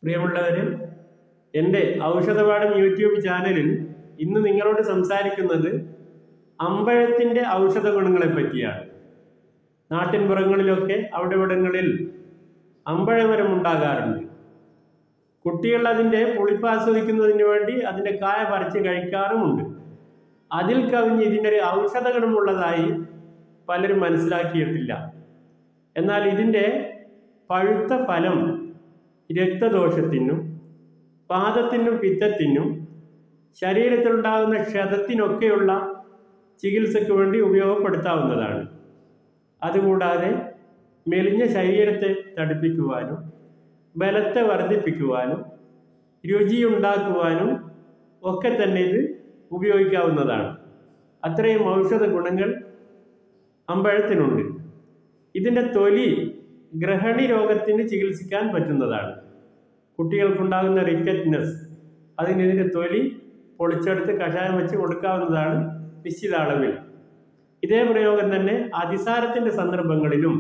പ്രിയമുള്ളവരെ എൻ്റെ ഔഷധപാഠം യൂട്യൂബ് ചാനലിൽ ഇന്ന് നിങ്ങളോട് സംസാരിക്കുന്നത് അമ്പഴത്തിൻ്റെ ഔഷധ ഗുണങ്ങളെ പറ്റിയാണ് നാട്ടിൻപുറങ്ങളിലൊക്കെ അവിടെ ഇവിടങ്ങളിൽ അമ്പഴമരം ഉണ്ടാകാറുണ്ട് കുട്ടികൾ അതിൻ്റെ പുളിപ്പ് ആസ്വദിക്കുന്നതിന് വേണ്ടി അതിൻ്റെ കായ പറിച്ച് കഴിക്കാറുമുണ്ട് അതിൽ കവിഞ്ഞ് ഇതിനൊരു ഔഷധ ഗുണമുള്ളതായി പലരും മനസ്സിലാക്കിയിട്ടില്ല എന്നാൽ ഇതിൻ്റെ പഴുത്ത ഫലം രക്തദോഷത്തിനും പാദത്തിനും പിത്തത്തിനും ശരീരത്തിലുണ്ടാകുന്ന ക്ഷതത്തിനൊക്കെയുള്ള ചികിത്സയ്ക്ക് വേണ്ടി ഉപയോഗപ്പെടുത്താവുന്നതാണ് അതുകൂടാതെ മെലിഞ്ഞ ശരീരത്തെ തടിപ്പിക്കുവാനും ബലത്തെ വർദ്ധിപ്പിക്കുവാനും രുചിയുണ്ടാക്കുവാനും ഒക്കെ തന്നെ ഇത് ഉപയോഗിക്കാവുന്നതാണ് അത്രയും ഔഷധ ഗുണങ്ങൾ അമ്പഴത്തിനുണ്ട് ഇതിൻ്റെ തൊലി ഗ്രഹണി രോഗത്തിന് ചികിത്സിക്കാൻ പറ്റുന്നതാണ് കുട്ടികൾക്കുണ്ടാകുന്ന റിക്കറ്റ്നെസ് അതിന് ഇതിൻ്റെ തൊലി പൊളിച്ചെടുത്ത് കഷായം വെച്ച് കൊടുക്കാവുന്നതാണ് നിശ്ചിത അളവിൽ ഇതേ പ്രയോഗം തന്നെ അതിസാരത്തിൻ്റെ സന്ദർഭങ്ങളിലും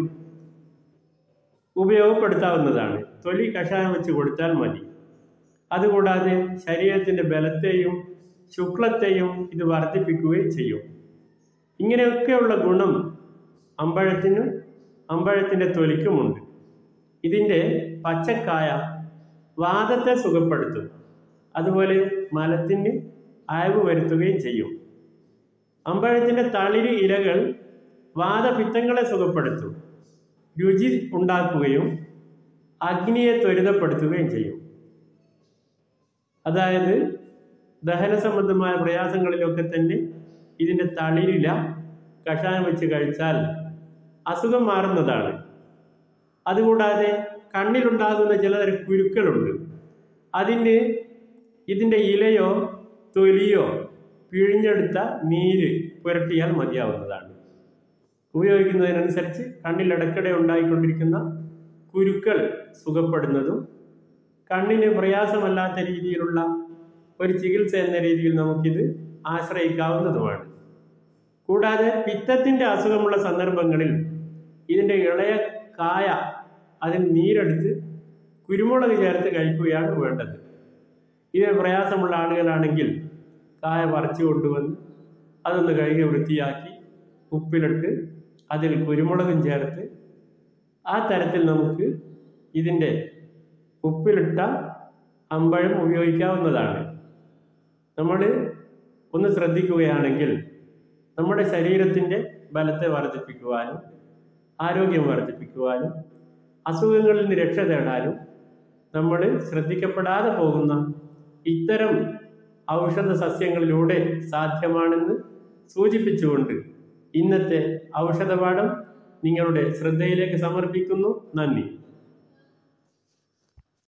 ഉപയോഗപ്പെടുത്താവുന്നതാണ് തൊലി കഷായം വെച്ച് കൊടുത്താൽ മതി അതുകൂടാതെ ശരീരത്തിൻ്റെ ബലത്തെയും ശുക്ലത്തെയും ഇത് വർദ്ധിപ്പിക്കുകയും ചെയ്യും ഇങ്ങനെയൊക്കെയുള്ള ഗുണം അമ്പഴത്തിനും അമ്പഴത്തിൻ്റെ തൊലിക്കുമുണ്ട് ഇതിൻ്റെ പച്ചക്കായ വാദത്തെ സുഖപ്പെടുത്തും അതുപോലെ മലത്തിന് അയവ് വരുത്തുകയും ചെയ്യും അമ്പഴത്തിൻ്റെ തളിര് ഇലകൾ വാദപിത്തങ്ങളെ സുഖപ്പെടുത്തും രുചി ഉണ്ടാക്കുകയും അഗ്നിയെ ത്വരിതപ്പെടുത്തുകയും ചെയ്യും അതായത് ദഹന സംബന്ധമായ പ്രയാസങ്ങളിലൊക്കെ തന്നെ ഇതിൻ്റെ തളിരില കഷായം വെച്ച് കഴിച്ചാൽ അസുഖം മാറുന്നതാണ് അതുകൂടാതെ കണ്ണിലുണ്ടാകുന്ന ചിലതരം കുരുക്കളുണ്ട് അതിന് ഇതിൻ്റെ ഇലയോ തൊലിയോ പിഴിഞ്ഞെടുത്ത നീര് പുരട്ടിയാൽ മതിയാവുന്നതാണ് ഉപയോഗിക്കുന്നതിനനുസരിച്ച് കണ്ണിൽ ഇടയ്ക്കിടെ ഉണ്ടായിക്കൊണ്ടിരിക്കുന്ന കുരുക്കൾ സുഖപ്പെടുന്നതും കണ്ണിന് പ്രയാസമല്ലാത്ത രീതിയിലുള്ള ഒരു ചികിത്സ എന്ന രീതിയിൽ നമുക്കിത് ആശ്രയിക്കാവുന്നതുമാണ് കൂടാതെ പിത്തത്തിൻ്റെ അസുഖമുള്ള സന്ദർഭങ്ങളിൽ ഇതിൻ്റെ ഇളയ കായ അതിന് നീരെടുത്ത് കുരുമുളക് ചേർത്ത് കഴിക്കുകയാണ് വേണ്ടത് ഇതിന് പ്രയാസമുള്ള ആളുകളാണെങ്കിൽ കായ പറിച്ചു കൊണ്ടുവന്ന് അതൊന്ന് കഴുകി വൃത്തിയാക്കി ഉപ്പിലിട്ട് അതിൽ കുരുമുളകും ചേർത്ത് ആ തരത്തിൽ നമുക്ക് ഇതിൻ്റെ ഉപ്പിലിട്ട അമ്പഴം ഉപയോഗിക്കാവുന്നതാണ് നമ്മൾ ഒന്ന് ശ്രദ്ധിക്കുകയാണെങ്കിൽ നമ്മുടെ ശരീരത്തിൻ്റെ ബലത്തെ വർദ്ധിപ്പിക്കുവാനും ആരോഗ്യം വർദ്ധിപ്പിക്കുവാനും അസുഖങ്ങളിൽ നിന്ന് രക്ഷ തേടാനും നമ്മൾ ശ്രദ്ധിക്കപ്പെടാതെ പോകുന്ന ഇത്തരം ഔഷധ സസ്യങ്ങളിലൂടെ സാധ്യമാണെന്ന് സൂചിപ്പിച്ചുകൊണ്ട് ഇന്നത്തെ ഔഷധപാഠം നിങ്ങളുടെ ശ്രദ്ധയിലേക്ക് സമർപ്പിക്കുന്നു നന്ദി